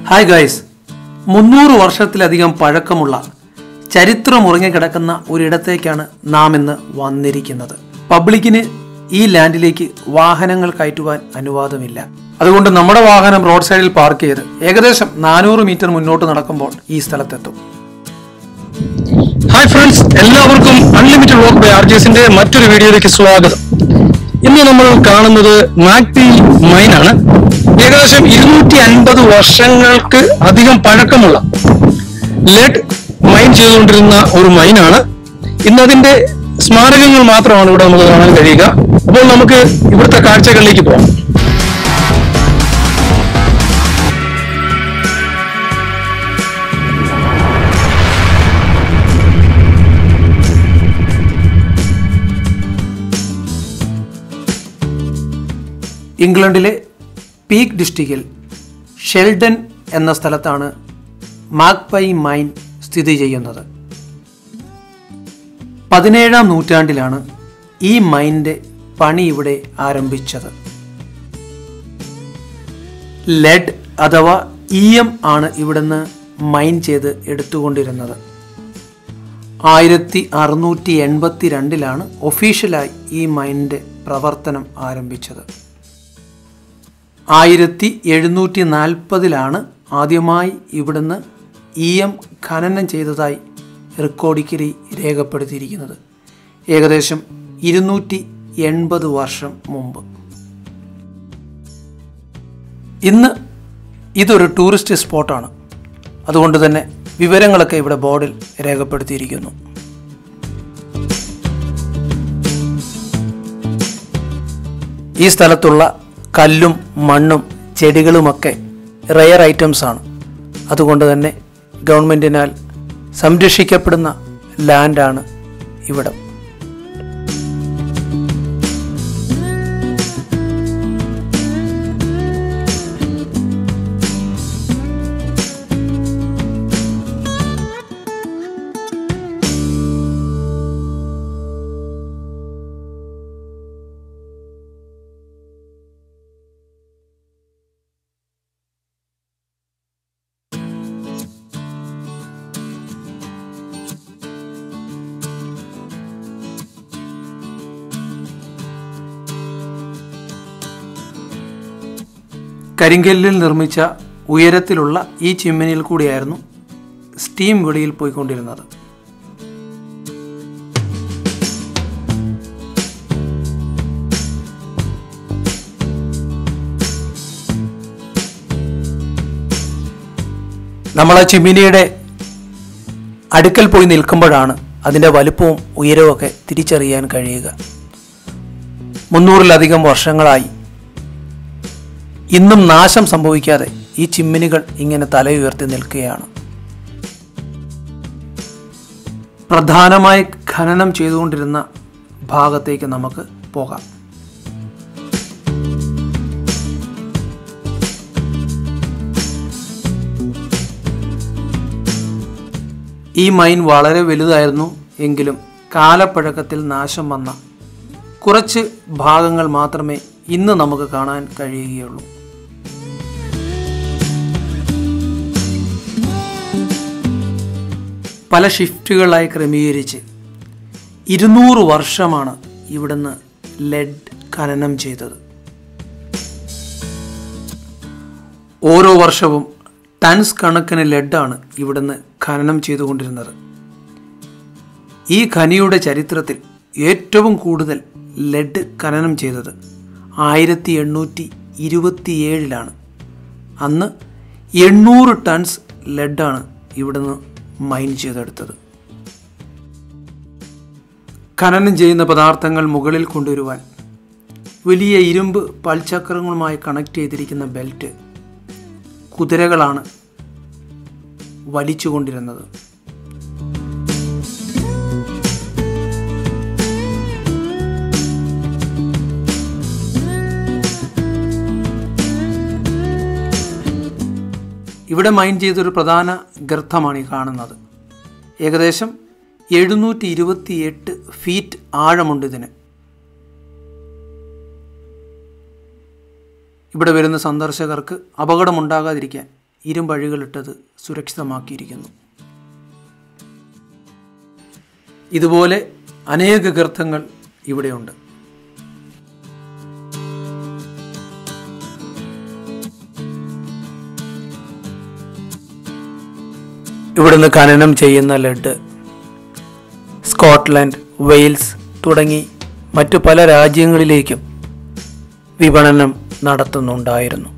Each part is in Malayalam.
ഹായ് ഗൈസ് മുന്നൂറ് വർഷത്തിലധികം പഴക്കമുള്ള ചരിത്രമുറങ്ങിക്കിടക്കുന്ന ഒരിടത്തേക്കാണ് നാം ഇന്ന് വന്നിരിക്കുന്നത് പബ്ലിക്കിന് ഈ ലാൻഡിലേക്ക് വാഹനങ്ങൾ കയറ്റുവാൻ അനുവാദമില്ല അതുകൊണ്ട് നമ്മുടെ വാഹനം റോഡ് സൈഡിൽ പാർക്ക് ചെയ്ത് ഏകദേശം നാനൂറ് മീറ്റർ മുന്നോട്ട് നടക്കുമ്പോൾ ഈ സ്ഥലത്തെത്തും ഹായ് ഫ്രണ്ട്സ് എല്ലാവർക്കും അൺലിമിറ്റഡ് വർക്ക് ബൈ ആർജിഎസിന്റെ മറ്റൊരു വീഡിയോയിലേക്ക് സ്വാഗതം ഇന്ന് നമ്മൾ കാണുന്നത് മാക്പി മൈൻ ആണ് ഏകദേശം ഇരുന്നൂറ്റി അൻപത് വർഷങ്ങൾക്ക് അധികം പഴക്കമുള്ള ലെഡ് മൈൻ ചെയ്തുകൊണ്ടിരുന്ന ഒരു മൈനാണ് ഇന്ന് അതിന്റെ സ്മാരകങ്ങൾ മാത്രമാണ് ഇവിടെ നമുക്ക് കാണാൻ കഴിയുക അപ്പോൾ നമുക്ക് ഇവിടുത്തെ കാഴ്ചകളിലേക്ക് പോകാം ഇംഗ്ലണ്ടിലെ പീക്ക് ഡിസ്ട്രിക്റ്റിൽ ഷെൽഡൻ എന്ന സ്ഥലത്താണ് മാക്പൈ മൈൻ സ്ഥിതി ചെയ്യുന്നത് പതിനേഴാം നൂറ്റാണ്ടിലാണ് ഈ മൈനിന്റെ പണി ഇവിടെ ആരംഭിച്ചത് ലെഡ് അഥവാ ഇയം ആണ് ഇവിടുന്ന് മൈൻ ചെയ്ത് എടുത്തുകൊണ്ടിരുന്നത് ആയിരത്തി അറുന്നൂറ്റി എൺപത്തി രണ്ടിലാണ് ഒഫീഷ്യലായി ഈ മൈനിന്റെ പ്രവർത്തനം ആരംഭിച്ചത് ആയിരത്തി എഴുന്നൂറ്റി നാൽപ്പതിലാണ് ആദ്യമായി ഇവിടുന്ന് ഇ എം ഖനനം ചെയ്തതായി റെക്കോർഡിക്കലി രേഖപ്പെടുത്തിയിരിക്കുന്നത് ഏകദേശം ഇരുന്നൂറ്റി എൺപത് വർഷം മുമ്പ് ഇന്ന് ഇതൊരു ടൂറിസ്റ്റ് സ്പോട്ടാണ് അതുകൊണ്ട് തന്നെ വിവരങ്ങളൊക്കെ ഇവിടെ ബോർഡിൽ രേഖപ്പെടുത്തിയിരിക്കുന്നു ഈ സ്ഥലത്തുള്ള കല്ലും മണ്ണും ചെടികളുമൊക്കെ റെയർ ഐറ്റംസ് ആണ് അതുകൊണ്ട് തന്നെ ഗവൺമെൻറ്റിനാൽ സംരക്ഷിക്കപ്പെടുന്ന ലാൻഡാണ് ഇവിടം കരിങ്കല്ലിൽ നിർമ്മിച്ച ഉയരത്തിലുള്ള ഈ ചിമ്മിനിയിൽ കൂടിയായിരുന്നു സ്റ്റീം വെളിയിൽ പോയിക്കൊണ്ടിരുന്നത് നമ്മൾ ആ ചിമ്മിനിയുടെ അടുക്കൽ പോയി നിൽക്കുമ്പോഴാണ് അതിൻ്റെ വലുപ്പവും ഉയരവും ഒക്കെ തിരിച്ചറിയാൻ കഴിയുക മുന്നൂറിലധികം വർഷങ്ങളായി ഇന്നും നാശം സംഭവിക്കാതെ ഈ ചിമ്മിനികൾ ഇങ്ങനെ തലയുയർത്തി നിൽക്കുകയാണ് പ്രധാനമായി ഖനനം ചെയ്തുകൊണ്ടിരുന്ന ഭാഗത്തേക്ക് നമുക്ക് പോകാം ഈ മൈൻ വളരെ വലുതായിരുന്നു എങ്കിലും കാലപ്പഴക്കത്തിൽ നാശം വന്ന കുറച്ച് ഭാഗങ്ങൾ മാത്രമേ ഇന്ന് നമുക്ക് കാണാൻ കഴിയുകയുള്ളൂ പല ഷിഫ്റ്റുകളായി ക്രമീകരിച്ച് ഇരുന്നൂറ് വർഷമാണ് ഇവിടുന്ന് ലെഡ് ഖനനം ചെയ്തത് ഓരോ വർഷവും ടൺസ് കണക്കിന് ലെഡാണ് ഇവിടുന്ന് ഖനനം ചെയ്തുകൊണ്ടിരുന്നത് ഈ ഖനിയുടെ ചരിത്രത്തിൽ ഏറ്റവും കൂടുതൽ ലെഡ് ഖനനം ചെയ്തത് ആയിരത്തി എണ്ണൂറ്റി ഇരുപത്തിയേഴിലാണ് അന്ന് എണ്ണൂറ് ടൺസ് ലെഡാണ് ഇവിടുന്ന് മൈൻ ചെയ്തെടുത്തത് ഖനനം ചെയ്യുന്ന പദാർത്ഥങ്ങൾ മുകളിൽ കൊണ്ടുവരുവാൻ വലിയ ഇരുമ്പ് പൽചക്രങ്ങളുമായി കണക്ട് ചെയ്തിരിക്കുന്ന ബെൽറ്റ് കുതിരകളാണ് വലിച്ചുകൊണ്ടിരുന്നത് ഇവിടെ മൈൻ ചെയ്തൊരു പ്രധാന ഗർത്തമാണ് ഈ കാണുന്നത് ഏകദേശം എഴുന്നൂറ്റി ഇരുപത്തി എട്ട് ഫീറ്റ് ആഴമുണ്ട് ഇതിന് ഇവിടെ വരുന്ന സന്ദർശകർക്ക് അപകടമുണ്ടാകാതിരിക്കാൻ ഇരുമ്പഴികളിട്ടത് സുരക്ഷിതമാക്കിയിരിക്കുന്നു ഇതുപോലെ അനേക ഗർത്തങ്ങൾ ഇവിടെയുണ്ട് ഇവിടുന്ന് ഖനനം ചെയ്യുന്ന ലെഡ് സ്കോട്ട്ലൻഡ് വെയിൽസ് തുടങ്ങി മറ്റു പല രാജ്യങ്ങളിലേക്കും വിപണനം നടത്തുന്നുണ്ടായിരുന്നു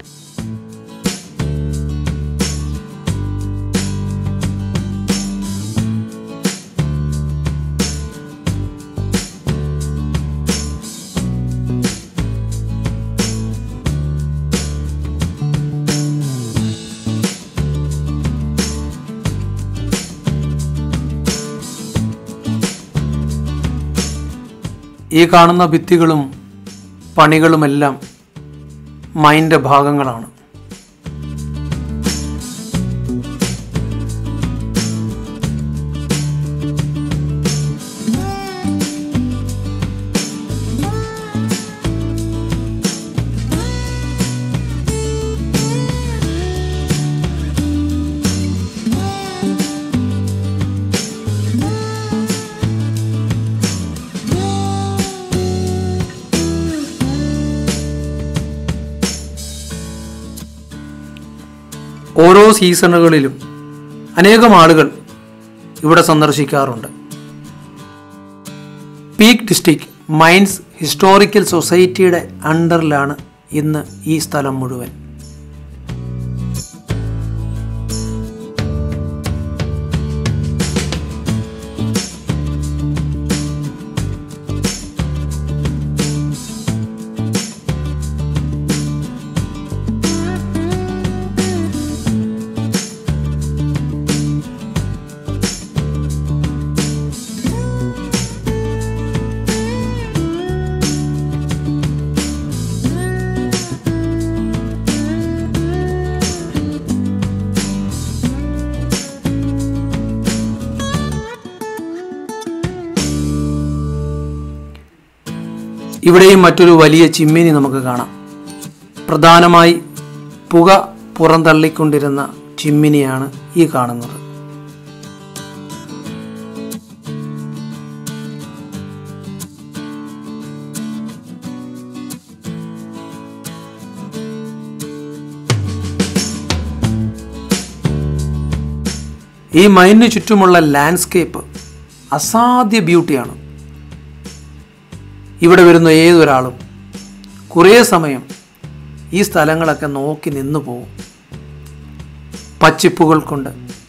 ഈ കാണുന്ന ഭിത്തികളും പണികളുമെല്ലാം മൈൻ്റെ ഭാഗങ്ങളാണ് ഓരോ സീസണുകളിലും അനേകം ആളുകൾ ഇവിടെ സന്ദർശിക്കാറുണ്ട് പീക്ക് ഡിസ്ട്രിക്ട് മൈൻസ് ഹിസ്റ്റോറിക്കൽ സൊസൈറ്റിയുടെ അണ്ടറിലാണ് ഇന്ന് ഈ സ്ഥലം മുഴുവൻ ഇവിടെയും മറ്റൊരു വലിയ ചിമ്മിനി നമുക്ക് കാണാം പ്രധാനമായി പുക പുറന്തള്ളിക്കൊണ്ടിരുന്ന ചിമ്മിനിയാണ് ഈ കാണുന്നത് ഈ മൈനിന് ചുറ്റുമുള്ള ലാൻഡ്സ്കേപ്പ് അസാധ്യ ബ്യൂട്ടിയാണ് ഇവിടെ വരുന്ന ഏതൊരാളും കുറേ സമയം ഈ സ്ഥലങ്ങളൊക്കെ നോക്കി നിന്നു പോകും പച്ചിപ്പുകൾ കൊണ്ട്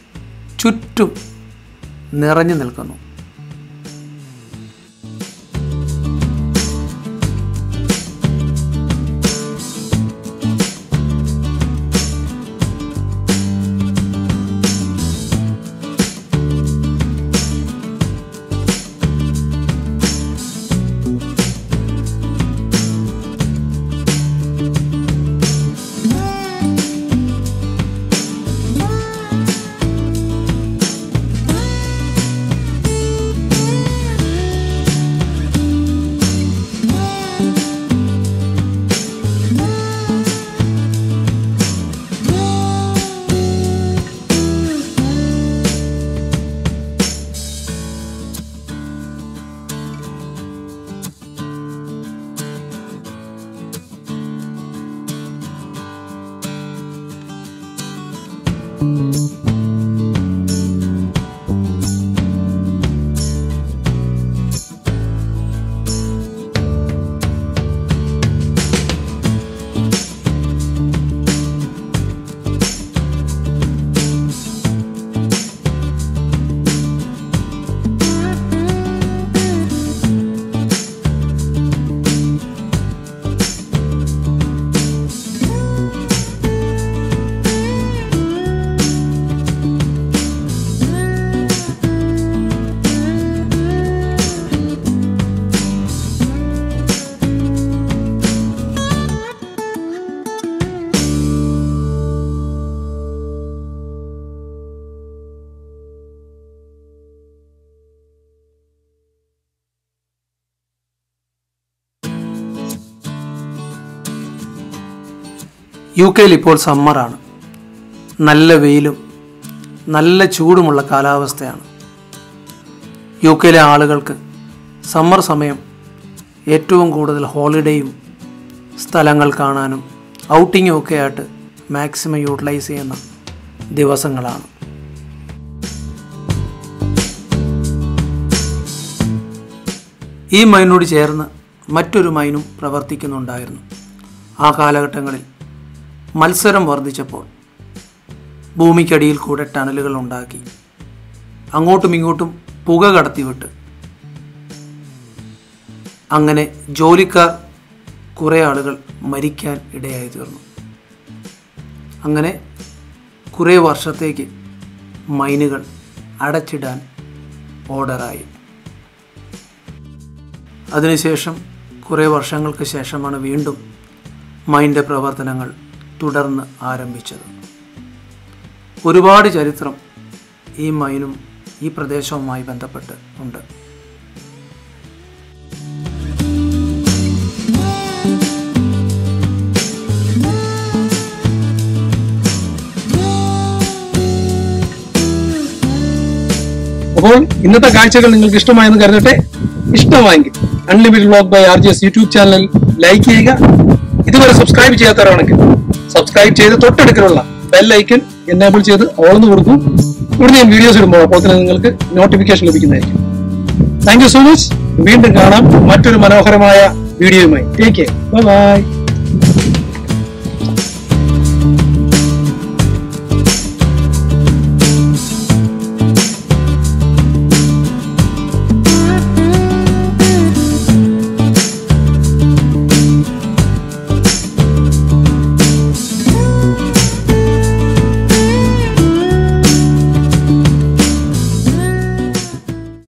ചുറ്റും നിറഞ്ഞു നിൽക്കുന്നു യു കെയിൽ ഇപ്പോൾ സമ്മറാണ് നല്ല വെയിലും നല്ല ചൂടുമുള്ള കാലാവസ്ഥയാണ് യു കെയിലെ ആളുകൾക്ക് സമ്മർ സമയം ഏറ്റവും കൂടുതൽ ഹോളിഡേയും സ്ഥലങ്ങൾ കാണാനും ഔട്ടിങ്ങും ഒക്കെ ആയിട്ട് മാക്സിമം യൂട്ടിലൈസ് ചെയ്യുന്ന ദിവസങ്ങളാണ് ഈ മൈനോട് ചേർന്ന് മറ്റൊരു മൈനും പ്രവർത്തിക്കുന്നുണ്ടായിരുന്നു ആ കാലഘട്ടങ്ങളിൽ മത്സരം വർദ്ധിച്ചപ്പോൾ ഭൂമിക്കടിയിൽ കൂടെ ടണലുകൾ ഉണ്ടാക്കി അങ്ങോട്ടും ഇങ്ങോട്ടും പുക കടത്തിവിട്ട് അങ്ങനെ ജോലിക്കാർ കുറേ ആളുകൾ മരിക്കാൻ ഇടയായി തീർന്നു അങ്ങനെ കുറേ വർഷത്തേക്ക് മൈനുകൾ അടച്ചിടാൻ ഓർഡറായി അതിനുശേഷം കുറേ വർഷങ്ങൾക്ക് ശേഷമാണ് വീണ്ടും മൈൻ്റെ പ്രവർത്തനങ്ങൾ തുടർന്ന് ആരംഭിച്ചത് ഒരുപാട് ചരിത്രം ഈ മൈനും ഈ പ്രദേശവുമായി ബന്ധപ്പെട്ട് ഉണ്ട് അപ്പോൾ ഇന്നത്തെ കാഴ്ചകൾ നിങ്ങൾക്ക് ഇഷ്ടമായെന്ന് കരുതട്ടെ ഇഷ്ടമായെങ്കിൽ unlimited vlog by R G S YouTube channel like ചെയ്യുക ഇതുവരെ സബ്സ്ക്രൈബ് ചെയ്യാത്തവരാണെങ്കിൽ സബ്സ്ക്രൈബ് ചെയ്ത് തൊട്ടടുക്കലുള്ള ബെൽ ഐക്കൺ എനേബിൾ ചെയ്ത് ഓൾന്ന് കൊടുക്കും ഇവിടെ ഞാൻ വീഡിയോസ് ഇടുമ്പോൾ അപ്പോൾ തന്നെ നിങ്ങൾക്ക് നോട്ടിഫിക്കേഷൻ ലഭിക്കുന്നതായിരിക്കും താങ്ക് യു സോ മച്ച് വീണ്ടും കാണാം മറ്റൊരു മനോഹരമായ വീഡിയോയുമായി ടേക്ക് കെയർ ബൈ